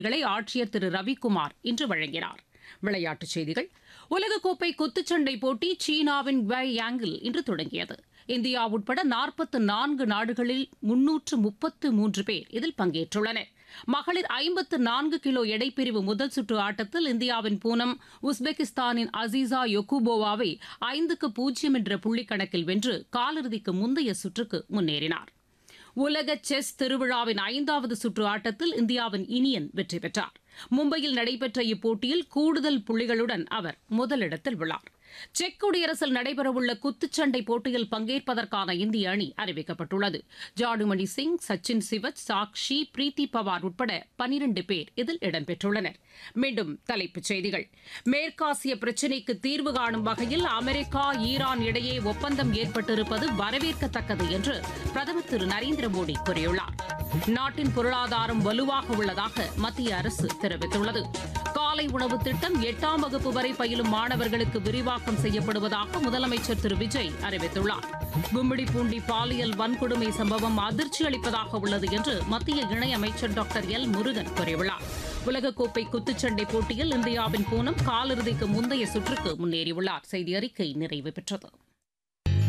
களை ஆட்சியர் திரு ரவிக்குமார் இன்று வழங்கினார் விளையாட்டுச் செய்திகள் உலகக்கோப்பை குத்துச்சண்டை போட்டி சீனாவின் குவாய் யாங்கில் இன்று தொடங்கியது இந்தியா உட்பட நாற்பத்து நான்கு நாடுகளில் முன்னூற்று முப்பத்து மூன்று பேர் இதில் பங்கேற்றுள்ளனர் மகளிர் ஐம்பத்து நான்கு கிலோ எடைப்பிரிவு முதல் சுற்று ஆட்டத்தில் இந்தியாவின் பூனம் உஸ்பெகிஸ்தானின் அசீசா யொகுபோவாவை ஐந்துக்கு பூஜ்ஜியம் என்ற புள்ளிக்கணக்கில் வென்று காலிறுதிக்கு முந்தைய சுற்றுக்கு முன்னேறினார் உலக செஸ் திருவிழாவின் ஐந்தாவது சுற்று ஆட்டத்தில் இந்தியாவின் இனியன் வெற்றி பெற்றார் மும்பையில் நடைபெற்ற இப்போட்டியில் கூடுதல் புள்ளிகளுடன் அவர் முதலிடத்தில் உள்ளார் செக் குடியரசில் நடைபெறவுள்ள குத்துச்சண்டை போட்டியில் பங்கேற்பதற்கான இந்திய அணி அறிவிக்கப்பட்டுள்ளது ஜாடுமணி சிங் சச்சின் சிவச் சாக்ஷி பிரீத்தி பவார் உட்பட பனிரண்டு பேர் இதில் இடம்பெற்றுள்ளனர் மீண்டும் தலைப்புச் செய்திகள் மேற்காசிய பிரச்சினைக்கு தீர்வு காணும் வகையில் அமெரிக்கா ஈரான் இடையே ஒப்பந்தம் ஏற்பட்டிருப்பது வரவேற்கத்தக்கது என்று பிரதமர் திரு நரேந்திர மோடி கூறியுள்ளார் நாட்டின் பொருளாதாரம் வலுவாக உள்ளதாக மத்திய அரசு தெரிவித்துள்ளது காலை உணவு திட்டம் எட்டாம் வகுப்பு வரை பயிலும் மாணவர்களுக்கு விரிவாக்கம் செய்யப்படுவதாக முதலமைச்சர் திரு விஜய் அறிவித்துள்ளார் கும்மிடிப்பூண்டி பாலியல் வன்கொடுமை சம்பவம் அதிர்ச்சி அளிப்பதாக உள்ளது என்று மத்திய இணையமைச்சர் டாக்டர் எல் முருகன் கூறியுள்ளார் உலகக்கோப்பை குத்துச்சண்டை போட்டியில் இந்தியாவின் பூனம் காலிறுதிக்கு முந்தைய சுற்றுக்கு முன்னேறியுள்ளார் செய்தி அறிக்கை நிறைவு பெற்றது